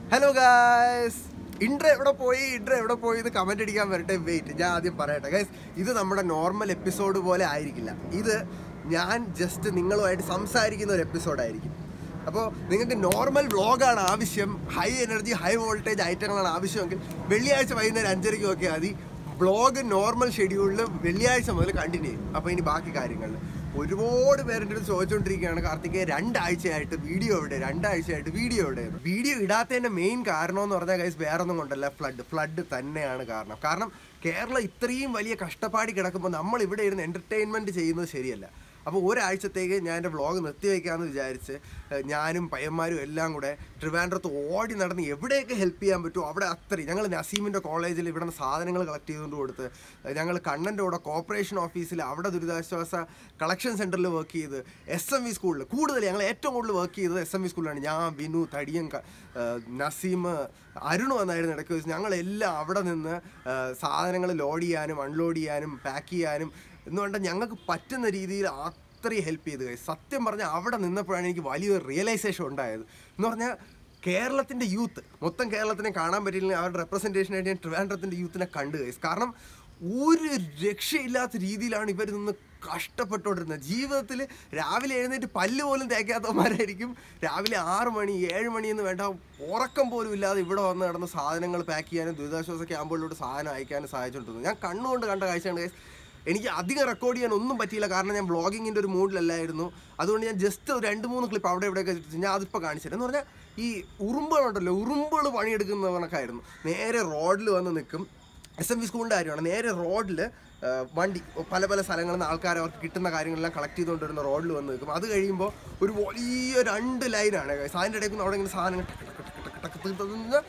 Hello guys Intra എവിടെ പോയി ഇൻട്ര എവിടെ പോയി ഇത് കമന്റ് അടിക്കാൻ വരട്ടെ വെയിറ്റ് ഞാൻ ആദ്യം പറയട്ടെ ഗൈസ് ഇത് നമ്മുടെ നോർമൽ എപ്പിസോഡ് പോലെ ആയിരിക്കില്ല ഇത് ഞാൻ ജസ്റ്റ് നിങ്ങളുമായിട്ട് സംസാരിക്കുന്ന ഒരു എപ്പിസോഡായിരിക്കും അപ്പോൾ നിങ്ങൾക്ക് നോർമൽ വ്ളോഗാണ് ആവശ്യം ഹൈ എനർജി ഹൈ വോൾട്ടേജ് ഐറ്റങ്ങളാണ് ആവശ്യമെങ്കിൽ വെള്ളിയാഴ്ച വൈകുന്നേരം അഞ്ചരയ്ക്ക് ഒക്കെ മതി വ്ളോഗ് നോർമൽ ഷെഡ്യൂളിൽ വെള്ളിയാഴ്ച മുതൽ കണ്ടിന്യൂ ചെയ്യും അപ്പോൾ ഇനി ബാക്കി കാര്യങ്ങളിൽ ഒരുപാട് പേരുടെ അടുത്ത് ചോദിച്ചുകൊണ്ടിരിക്കുകയാണ് കാർത്തികേ രണ്ടാഴ്ചയായിട്ട് വീഡിയോ എവിടെ രണ്ടാഴ്ചയായിട്ട് വീഡിയോ എവിടെ വീഡിയോ ഇടാത്തതിന്റെ മെയിൻ കാരണം എന്ന് പറഞ്ഞാൽ ഗൈസ് വേറെ ഒന്നും കൊണ്ടല്ല ഫ്ലഡ് ഫ്ലഡ് തന്നെയാണ് കാരണം കാരണം കേരളം ഇത്രയും വലിയ കഷ്ടപ്പാടി കിടക്കുമ്പോൾ നമ്മൾ ഇവിടെ ഇരുന്ന് എന്റർടൈൻമെന്റ് ചെയ്യുന്നത് ശരിയല്ല അപ്പോൾ ഒരാഴ്ചത്തേക്ക് ഞാൻ എൻ്റെ വ്ളോഗ് നിർത്തിവെക്കാമെന്ന് വിചാരിച്ച് ഏഹ് ഞാനും പയ്യന്മാരും എല്ലാം കൂടെ ട്രിവാൻഡ്രത്ത് ഓടി നടന്ന് എവിടെയൊക്കെ ഹെൽപ്പ് ചെയ്യാൻ പറ്റുമോ അവിടെ അത്രയും ഞങ്ങൾ നസീമിൻ്റെ കോളേജിൽ ഇവിടെ നിന്ന് സാധനങ്ങൾ കളക്ട് ചെയ്തുകൊണ്ട് കൊടുത്ത് ഞങ്ങൾ കണ്ണൻ്റെ കൂടെ കോർപ്പറേഷൻ ഓഫീസിൽ അവിടെ ദുരിതാശ്വാസ കളക്ഷൻ സെൻറ്ററിൽ വർക്ക് ചെയ്ത് എസ് എം വി സ്കൂളിൽ കൂടുതൽ ഞങ്ങൾ ഏറ്റവും കൂടുതൽ വർക്ക് ചെയ്തത് എസ് എം വി സ്കൂളിലാണ് ഞാൻ വിനു തടിയൻ ക- ഏഹ് നസീം അരുൺ വന്നായിരുന്നു ഇടയ്ക്ക് വെച്ച് ഞങ്ങളെല്ലാം അവിടെ നിന്ന് സാധനങ്ങൾ ലോഡ് ചെയ്യാനും അൺലോഡ് ചെയ്യാനും പാക്ക് ചെയ്യാനും എന്ന് പറഞ്ഞാൽ ഞങ്ങൾക്ക് പറ്റുന്ന രീതിയിൽ അത്രയും ഹെൽപ്പ് ചെയ്ത് കഴിയും സത്യം പറഞ്ഞാൽ അവിടെ നിന്നപ്പോഴാണ് എനിക്ക് വലിയൊരു റിയലൈസേഷൻ ഉണ്ടായത് എന്ന് പറഞ്ഞാൽ കേരളത്തിൻ്റെ യൂത്ത് മൊത്തം കേരളത്തിനെ കാണാൻ പറ്റിയില്ലെങ്കിൽ അവരുടെ റെപ്രസെൻറ്റേഷനായിട്ട് ഞാൻ ട്രിവാൻഡ്രത്തിൻ്റെ യൂത്തിനെ കണ്ടു കഴിച്ചു കാരണം ഒരു രക്ഷയില്ലാത്ത രീതിയിലാണ് ഇവർ നിന്ന് കഷ്ടപ്പെട്ടുകൊണ്ടിരുന്നത് ജീവിതത്തിൽ രാവിലെ എഴുന്നേറ്റ് പല്ല് പോലും തേക്കാത്തവന്മാരായിരിക്കും രാവിലെ ആറ് മണി ഏഴ് മണി എന്ന് വേണ്ട ഉറക്കം പോലും ഇല്ലാതെ ഇവിടെ വന്ന് കിടന്ന് സാധനങ്ങൾ പാക്ക് ചെയ്യാനും ദുരിതാശ്വാസ ക്യാമ്പുകളിലൂടെ സാധനം അയക്കാനും സഹായിച്ചുകൊണ്ടിരുന്നു ഞാൻ കണ്ണുകൊണ്ട് കണ്ട കാഴ്ചയാണ് guys. എനിക്ക് അധികം റെക്കോർഡ് ചെയ്യാൻ ഒന്നും പറ്റിയില്ല കാരണം ഞാൻ ബ്ലോഗിങ്ങിൻ്റെ ഒരു മൂഡിലല്ലായിരുന്നു അതുകൊണ്ട് ഞാൻ ജസ്റ്റ് ഒരു രണ്ട് മൂന്ന് ക്ലിപ്പ് അവിടെ ഇവിടെയൊക്കെ ഇട്ടിട്ട് ഞാൻ അതിപ്പോൾ കാണിച്ചിട്ട് എന്ന് പറഞ്ഞാൽ ഈ ഉറുമ്പുകളുണ്ടല്ലോ ഉറുമ്പുകൾ പണിയെടുക്കുന്നവനൊക്കെയായിരുന്നു നേരെ റോഡിൽ വന്ന് നിൽക്കും എസ് എം വി സ്കൂളിൻ്റെ കാര്യമാണ് നേരെ റോഡിൽ വണ്ടി പല പല സ്ഥലങ്ങളിൽ നിന്ന് ആൾക്കാർ അവർക്ക് കിട്ടുന്ന കാര്യങ്ങളെല്ലാം കളക്ട് ചെയ്തുകൊണ്ട് വരുന്ന റോഡിൽ വന്ന് നിൽക്കും അത് കഴിയുമ്പോൾ ഒരു വലിയ രണ്ട് ലൈനാണ് അതിൻ്റെ ഇടയ്ക്ക് നിന്ന് അവിടെ ഇങ്ങനെ സാധനങ്ങൾ ടക്ക് ടക്ക് ടക്ക് ടക്ക് ടക്ക് ടക്ക് നിന്ന്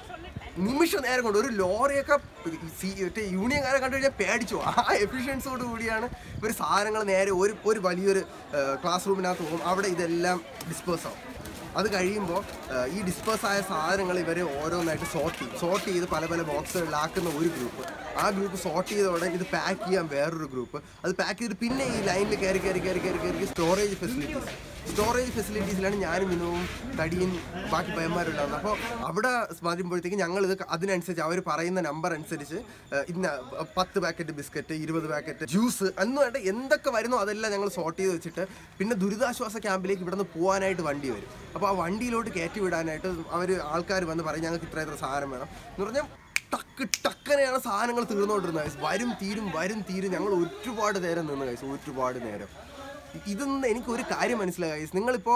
നിമിഷ നേരം കൊണ്ട് ഒരു ലോറിയൊക്കെ സി- മറ്റേ യൂണിയൻകാരെ കണ്ടു കഴിഞ്ഞാൽ പേടിച്ചു ആ എഫിഷ്യൻസോട് കൂടിയാണ് ഇവർ സാധനങ്ങൾ നേരെ ഒരു ഒരു വലിയൊരു ക്ലാസ് റൂമിനകത്ത് പോകും അവിടെ ഇതെല്ലാം ഡിസ്പേഴ്സ് ആവും അത് കഴിയുമ്പോൾ ഈ ഡിസ്പേഴ്സ് ആയ സാധനങ്ങൾ ഇവർ ഓരോന്നായിട്ട് സോർട്ട് ചെയ്യും സോർട്ട് ചെയ്ത് പല പല ബോക്സുകളിലാക്കുന്ന ഒരു ഗ്രൂപ്പ് ആ ഗ്രൂപ്പ് സോർട്ട് ചെയ്ത ഉടനെ ഇത് പാക്ക് ചെയ്യാൻ വേറൊരു ഗ്രൂപ്പ് അത് പാക്ക് ചെയ്തിട്ട് പിന്നെ ഈ ലൈനിൽ കയറി കയറി കയറി കയറി കയറി സ്റ്റോറേജ് ഫെസിലിറ്റീസ് സ്റ്റോറേജ് ഫെസിലിറ്റീസിലാണ് ഞാനും മിനിമവും തടിയും ബാക്കി പയ്യന്മാരുണ്ടാകുന്നത് അപ്പോൾ അവിടെ വരുമ്പോഴത്തേക്ക് ഞങ്ങൾ ഇത് അതിനനുസരിച്ച് അവർ പറയുന്ന നമ്പർ അനുസരിച്ച് ഏഹ്, ഇന്ന പത്ത് പാക്കറ്റ് ബിസ്ക്കറ്റ് ഇരുപത് പാക്കറ്റ് ജ്യൂസ് എന്ന് വേണ്ട എന്തൊക്കെ വരുന്നോ അതെല്ലാം ഞങ്ങൾ സോർട്ട് ചെയ്ത് വെച്ചിട്ട് പിന്നെ ദുരിതാശ്വാസ ക്യാമ്പിലേക്ക് ഇവിടെ നിന്ന് പോകാനായിട്ട് വണ്ടി വരും അപ്പോൾ ആ വണ്ടിയിലോട്ട് കയറ്റി വിടാനായിട്ട് അവർ ആൾക്കാർ വന്ന് പറയും ഞങ്ങൾക്ക് ഇത്ര ഇത്ര സാധനം വേണം എന്ന് പറഞ്ഞാൽ ടക്ക് ടക്കനെയാണ് സാധനങ്ങൾ തീർന്നുകൊണ്ടിരുന്നത് guys. വരും തീരും വരും തീരും ഞങ്ങൾ ഒരുപാട് നേരം നിന്ന് കൈസ് ഒരുപാട് നേരം ഇതൊന്നും എനിക്ക് ഒരു കാര്യം മനസ്സിലായി guys. നിങ്ങളിപ്പോൾ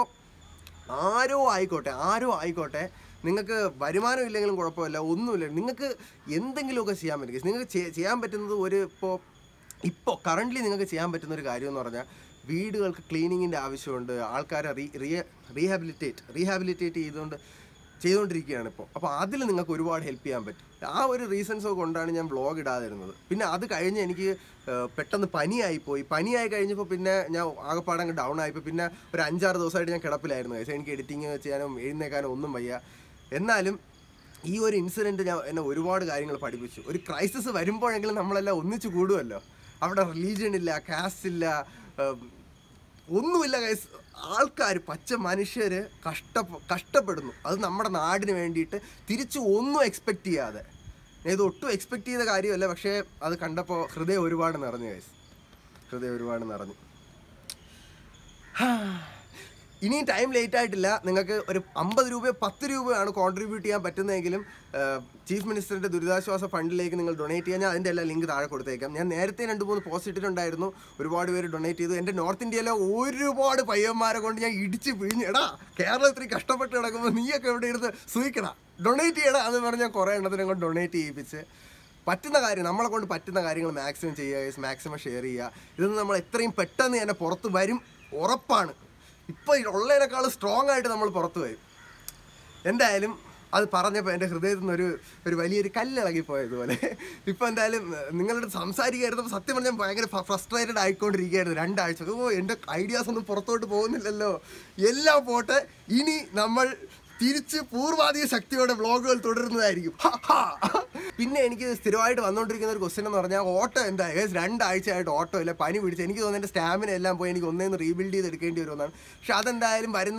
ആരോ ആയിക്കോട്ടെ ആരോ ആയിക്കോട്ടെ നിങ്ങൾക്ക് വരുമാനം ഇല്ലെങ്കിലും കുഴപ്പമില്ല ഒന്നുമില്ല നിങ്ങൾക്ക് എന്തെങ്കിലുമൊക്കെ ചെയ്യാൻ പറ്റും guys. നിങ്ങൾക്ക് ചെ- ചെയ്യാൻ പറ്റുന്നത് ഒരു ഇപ്പോൾ ഇപ്പോൾ കറൻ്റ്ലി നിങ്ങൾക്ക് ചെയ്യാൻ പറ്റുന്ന ഒരു കാര്യം എന്ന് പറഞ്ഞാൽ വീടുകൾക്ക് ക്ലീനിങ്ങിൻ്റെ ആവശ്യമുണ്ട് ആൾക്കാരെ റീ റിയ റീഹാബിലിറ്റേറ്റ് റീഹാബിലിറ്റേറ്റ് ചെയ്തുകൊണ്ട് ചെയ്തുകൊണ്ടിരിക്കുകയാണ് ഇപ്പോൾ അപ്പോൾ അതിൽ നിങ്ങൾക്ക് ഒരുപാട് ഹെൽപ്പ് ചെയ്യാൻ പറ്റും ആ ഒരു റീസൺസ് കൊണ്ടാണ് ഞാൻ വ്ളോഗ് ഇടാതിരുന്നത് പിന്നെ അത് കഴിഞ്ഞ് എനിക്ക് ഏഹ്, പെട്ടെന്ന് പനിയായിപ്പോയി പനിയായി കഴിഞ്ഞപ്പോൾ പിന്നെ ഞാൻ ആകെപ്പാടെ അങ്ങ് ഡൗൺ ആയിപ്പോൾ പിന്നെ ഒരു അഞ്ചാറ് ദിവസമായിട്ട് ഞാൻ കിടപ്പിലായിരുന്നു പക്ഷേ എനിക്ക് എഡിറ്റിങ് ചെയ്യാനും എഴുന്നേക്കാനും ഒന്നും വയ്യ എന്നാലും ഈ ഒരു ഇൻസിഡൻറ്റ് ഞാൻ എന്നെ ഒരുപാട് കാര്യങ്ങൾ പഠിപ്പിച്ചു ഒരു ക്രൈസിസ് വരുമ്പോഴെങ്കിലും നമ്മളെല്ലാം ഒന്നിച്ചു കൂടുമല്ലോ അവിടെ റിലീജിയൻ ഇല്ല കാസ്റ്റ് ഇല്ല ഏഹ്, ഒന്നുമില്ല ഗൈസ് ആൾക്കാർ പച്ച മനുഷ്യർ കഷ്ട കഷ്ടപ്പെടുന്നു അത് നമ്മുടെ നാടിന് വേണ്ടിയിട്ട് തിരിച്ച് ഒന്നും എക്സ്പെക്റ്റ് ചെയ്യാതെ ഞാൻ ഇത് ഒട്ടും എക്സ്പെക്റ്റ് ചെയ്ത കാര്യമല്ല പക്ഷേ അത് കണ്ടപ്പോൾ ഹൃദയം ഒരുപാട് നിറഞ്ഞു ഗൈസ് ഹൃദയം ഒരുപാട് നിറഞ്ഞു ഇനിയും ടൈം ലേറ്റ് ആയിട്ടില്ല നിങ്ങൾക്ക് ഒരു അമ്പത് രൂപയോ പത്ത് രൂപയാണ് കോൺട്രിബ്യൂട്ട് ചെയ്യാൻ പറ്റുന്നതെങ്കിലും ചീഫ് മിനിസ്റ്ററിന്റെ ദുരിതാശ്വാസ ഫണ്ടിലേക്ക് നിങ്ങൾ ഡൊണേറ്റ് ചെയ്യാൻ ഞാൻ അതിൻ്റെ എല്ലാ ലിങ്ക് താഴെ കൊടുത്തേക്കാം ഞാൻ നേരത്തെ രണ്ട് മൂന്ന് പോസ്റ്റ് ഇട്ടിട്ടുണ്ടായിരുന്നു ഒരുപാട് പേര് ഡൊണേറ്റ് ചെയ്തു എൻ്റെ നോർത്ത് ഇന്ത്യയിലെ ഒരുപാട് പയ്യന്മാരെ കൊണ്ട് ഞാൻ ഇടിച്ച് പിഴിഞ്ഞ് എടാ കേരളം ഇത്രയും കഷ്ടപ്പെട്ട് കിടക്കുമ്പോൾ നീയൊക്കെ എവിടെ ഇരുന്ന് സൂയിക്കടാ ഡൊണേറ്റ് ചെയ്യടാ എന്ന് പറഞ്ഞ് ഞാൻ കുറേ എണ്ണത്തിനെ കൊണ്ട് ഡൊണേറ്റ് ചെയ്യിപ്പിച്ച് പറ്റുന്ന കാര്യം നമ്മളെ കൊണ്ട് പറ്റുന്ന കാര്യങ്ങൾ മാക്സിമം ചെയ്യുക മാക്സിമം ഷെയർ ചെയ്യുക ഇതൊന്നും നമ്മൾ എത്രയും പെട്ടെന്ന് തന്നെ പുറത്ത് വരും ഉറപ്പാണ് ഇപ്പോൾ ഉള്ളതിനേക്കാൾ സ്ട്രോങ് ആയിട്ട് നമ്മൾ പുറത്ത് വരും എന്തായാലും അത് പറഞ്ഞപ്പോൾ എൻ്റെ ഹൃദയത്തിൽ നിന്ന് ഒരു ഒരു വലിയൊരു കല്ലിളകിപ്പോയതുപോലെ ഇപ്പോൾ എന്തായാലും ഏഹ്, നിങ്ങളുടെ അടുത്ത് സംസാരിക്കായിരുന്നപ്പോൾ സത്യം പറഞ്ഞാൽ ഭയങ്കര ഫ്രസ്ട്രേറ്റഡ് ആയിക്കൊണ്ടിരിക്കുകയായിരുന്നു രണ്ടാഴ്ച ഓ എൻ്റെ ഐഡിയാസ് ഒന്നും പുറത്തോട്ട് പോകുന്നില്ലല്ലോ എല്ലാം പോട്ടെ ഇനി നമ്മൾ തിരിച്ച് പൂർവാധിക ശക്തിയോടെ വ്ളോഗുകൾ തുടരുന്നതായിരിക്കും ഹ, ഹാ. പിന്നെ എനിക്ക് സ്ഥിരമായിട്ട് വന്നുകൊണ്ടിരിക്കുന്ന ഒരു ക്വസ്റ്റ്യൻ എന്ന് പറഞ്ഞാൽ ഓട്ടോ എന്താ ഏകദേശം രണ്ടാഴ്ചയായിട്ട് ഓട്ടോ ഇല്ല പനി പിടിച്ച് എനിക്ക് തോന്നുന്നു എൻ്റെ സ്റ്റാമിന എല്ലാം പോയി എനിക്ക് ഒന്നേന്ന് റീബിൽഡ് ചെയ്ത് എടുക്കേണ്ടി വരുമെന്നാണ് പക്ഷെ അതെന്തായാലും വരുന്ന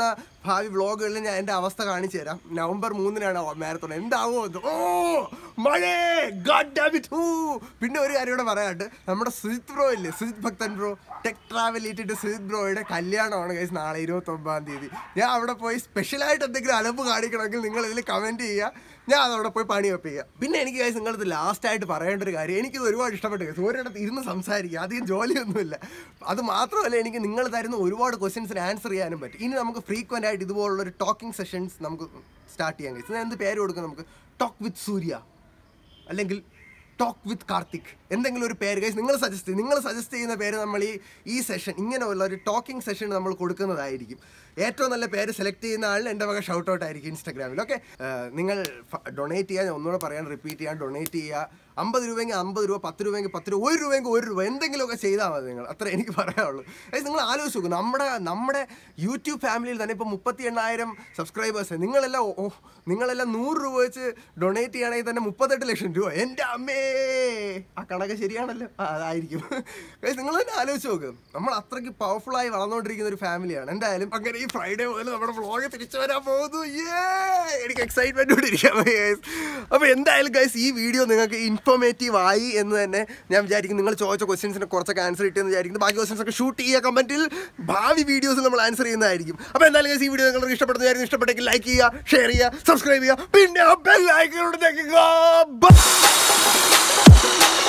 ഭാവി വ്ളോഗുകളിൽ ഞാൻ എൻ്റെ അവസ്ഥ കാണിച്ചു തരാം നവംബർ മൂന്നിനാണ് മാരത്തോൺ എന്താവോ ഇത്? ഓ മഴേ God damn it, ഹൂ. പിന്നെ ഒരു കാര്യം കൂടെ പറയാണ്ട് നമ്മുടെ സുജിത് ബ്രോ ഇല്ലേ സുജിത് ഭക്തൻ ബ്രോ ടെക് ട്രാവൽ ഇട്ടിട്ട് സുജിത് ബ്രോയുടെ കല്യാണമാണ് ഗൈസ് നാളെ ഇരുപത്തൊമ്പതാം തീയതി ഞാൻ അവിടെ പോയി സ്പെഷ്യലായിട്ട് എന്തെങ്കിലും അലമ്പ് കാണിക്കണമെങ്കിൽ നിങ്ങൾ ഇതിൽ കമൻറ്റ് ചെയ്യുക ഞാൻ അതവിടെ പോയി പണി വെപ്പിക്കുക പിന്നെ എനിക്ക് ഗൈസ് നിങ്ങളത് ലാസ്റ്റ് ആയിട്ട് പറയേണ്ട ഒരു കാര്യം എനിക്കിത് ഒരുപാട് ഇഷ്ടപ്പെട്ടു ഗൈസ് ഒരിടത്ത് ഇരുന്ന് സംസാരിക്കുക അധികം ജോലിയൊന്നുമില്ല അത് മാത്രമല്ല എനിക്ക് നിങ്ങൾ തരുന്ന ഒരുപാട് ക്വസ്റ്റ്യൻസിന് ആൻസർ ചെയ്യാനും പറ്റും ഇനി നമുക്ക് ഫ്രീക്വൻ്റ് ആയിട്ട് ഇതുപോലുള്ള ഒരു ടോക്കിംഗ് സെഷൻസ് നമുക്ക് സ്റ്റാർട്ട് ചെയ്യാൻ ഗൈസ് എന്ത് പേര് കൊടുക്കും നമുക്ക് ടോക്ക് വിത്ത് സൂര്യ അല്ലെങ്കിൽ ടോക്ക് വിത്ത് കാർത്തിക് എന്തെങ്കിലും ഒരു പേര് ഗൈസ് നിങ്ങൾ സജസ്റ്റ് ചെയ്യും നിങ്ങൾ സജസ്റ്റ് ചെയ്യുന്ന പേര് നമ്മൾ ഈ ഈ സെഷൻ ഇങ്ങനെയുള്ള ഒരു ടോക്കിംഗ് സെഷൻ നമ്മൾ കൊടുക്കുന്നതായിരിക്കും ഏറ്റവും നല്ല പേര് സെലക്ട് ചെയ്യുന്ന ആളിന് എൻ്റെ വക ഷൗട്ട് ഔട്ട് ആയിരിക്കും ഇൻസ്റ്റാഗ്രാമിൽ ഓക്കെ നിങ്ങൾ ഡൊണേറ്റ് ചെയ്യാൻ ഞാൻ ഒന്നുകൂടെ പറയാൻ റിപ്പീറ്റ് ചെയ്യാൻ ഡൊണേറ്റ് ചെയ്യുക അമ്പത് രൂപയെങ്കിൽ അമ്പത് രൂപ പത്ത് രൂപയെങ്കിൽ പത്ത് രൂപ ഒരു രൂപയെങ്കിൽ ഒരു രൂപ എന്തെങ്കിലുമൊക്കെ ചെയ്താൽ മതി നിങ്ങൾ അത്ര എനിക്ക് പറയാനുള്ളൂ അത് നിങ്ങൾ ആലോചിച്ച് നോക്കും നമ്മുടെ നമ്മുടെ യൂട്യൂബ് ഫാമിലിയിൽ തന്നെ ഇപ്പോൾ മുപ്പത്തി എണ്ണായിരം സബ്സ്ക്രൈബേഴ്സ് നിങ്ങളെല്ലാം ഓ നിങ്ങളെല്ലാം നൂറ് രൂപ വെച്ച് ഡൊണേറ്റ് ചെയ്യണമെങ്കിൽ തന്നെ മുപ്പത്തെട്ട് ലക്ഷം രൂപ എൻ്റെ അമ്മേ ആ കണക്ക് ശരിയാണല്ലോ ആ അതായിരിക്കും Guys, നിങ്ങൾ തന്നെ ആലോചിച്ച് നോക്ക് നമ്മൾ അത്രയ്ക്ക് പവർഫുൾ ആയി വളർന്നുകൊണ്ടിരിക്കുന്ന ഒരു ഫാമിലിയാണ് എന്തായാലും അങ്ങനെ ഈ ഫ്രൈഡേ മുതൽ നമ്മുടെ വ്ളോഗ് തിരിച്ചു വരാൻ പോകുന്നു Yeah! എനിക്ക് എക്സൈറ്റ്മെന്റ് കൂടി ഇരിക്കാൻ ഗൈസ് അപ്പോൾ എന്തായാലും ഗൈസ് ഈ വീഡിയോ നിങ്ങൾക്ക് ഇൻഫോർമേറ്റീവ് ആയി എന്ന് തന്നെ ഞാൻ വിചാരിക്കും നിങ്ങൾ ചോദിച്ച ക്വസ്റ്റ്യൻസിന് കുറച്ചൊക്കെ ആൻസർ കിട്ടിയെന്ന് വിചാരിക്കുന്നു ബാക്കി ക്വസ്റ്റ്യൻസ് ഒക്കെ ഷൂട്ട് ചെയ്യുക കമന്റിൽ ഭാവി വീഡിയോസിൽ നമ്മൾ ആൻസർ ചെയ്യുന്നതായിരിക്കും അപ്പോൾ എന്തായാലും ഗൈസ് ഈ വീഡിയോ നിങ്ങൾക്ക് ഇഷ്ടപ്പെടുന്ന കാര്യം ഇഷ്ടപ്പെട്ടെങ്കിൽ ലൈക്ക് ചെയ്യുക ഷെയർ ചെയ്യുക സബ്സ്ക്രൈബ് ചെയ്യുക പിന്നെ ബെൽ ഐക്കൺ